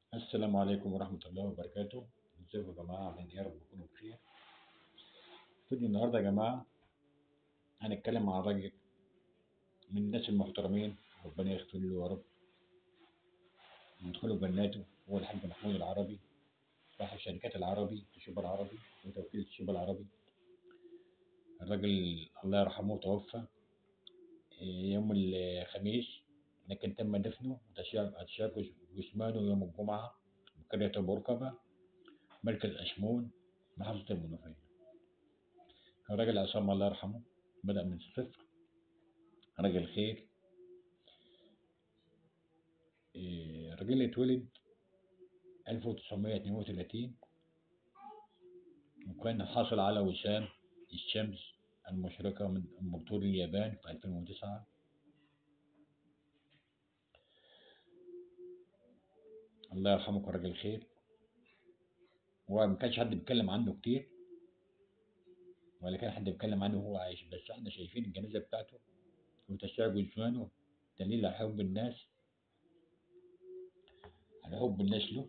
السلام عليكم ورحمة الله وبركاته ازيكم يا جماعة عاملين ايه يا رب تكونوا بخير فيديو النهاردة يا جماعة هنتكلم عن راجل من الناس المحترمين ربنا يغفر له يا رب ويدخلوا جناته هو الحاج محمود العربي صاحب شركات العربي الشوب العربي وتوكيل الشوب العربي الراجل الله يرحمه توفى يوم الخميس لكن تم دفنه وتشاك جثمانه يوم الجمعة بقرية أبو ركبة مركز أشمون محافظة المنوفية الراجل عصام الله يرحمه بدأ من الصفر راجل خير الراجل اتولد 1932 وكان حاصل على وسام الشمس المشرقة من إمبراطور اليابان في 2009 الله يرحمه كان راجل خير وما كانش حد بيتكلم عنه كتير ولا كان حد بيتكلم عنه وهو عايش بس احنا شايفين الجنازة بتاعته وتشاع جثمانه دليل على حب الناس على حب الناس له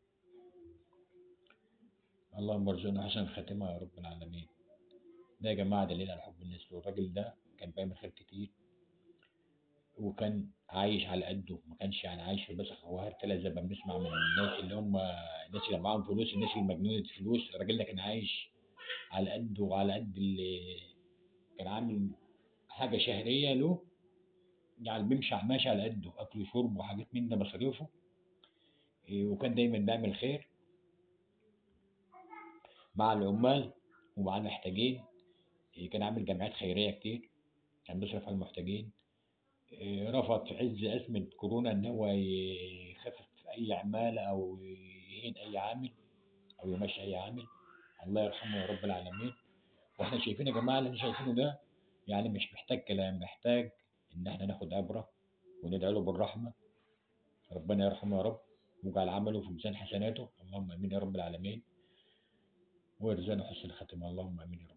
اللهم ارزقنا حسن الخاتمة يا رب العالمين ده يا جماعة دليل على حب الناس له الراجل ده كان بيعمل خير كتير وكان عايش على قده ما كانش يعني عايش في بس خوار كده زي ما بنسمع من الناس اللي هم الناس اللي معاهم فلوس الناس اللي مجنونة فلوس الراجل ده كان عايش على قده وعلى قد اللي كان عامل حاجة شهرية له يعني بيمشي ماشي على قده أكل وشرب وحاجات من ده مصاريفه وكان دايما بيعمل خير مع العمال ومع المحتاجين كان عامل جمعيات خيرية كتير كان بيصرف على المحتاجين رفض في عز أزمة كورونا إن هو يخفف أي عمالة أو يهين أي عامل أو يمشي أي عامل الله يرحمه يا رب العالمين وإحنا شايفين يا جماعة اللي شايفينه ده يعني مش محتاج كلام محتاج إن إحنا ناخد عبرة وندعي له بالرحمة ربنا يرحمه يا رب ويجعل عمله في ميزان حسناته اللهم آمين يا رب العالمين ويرزقنا حسن الخاتمة اللهم آمين يا رب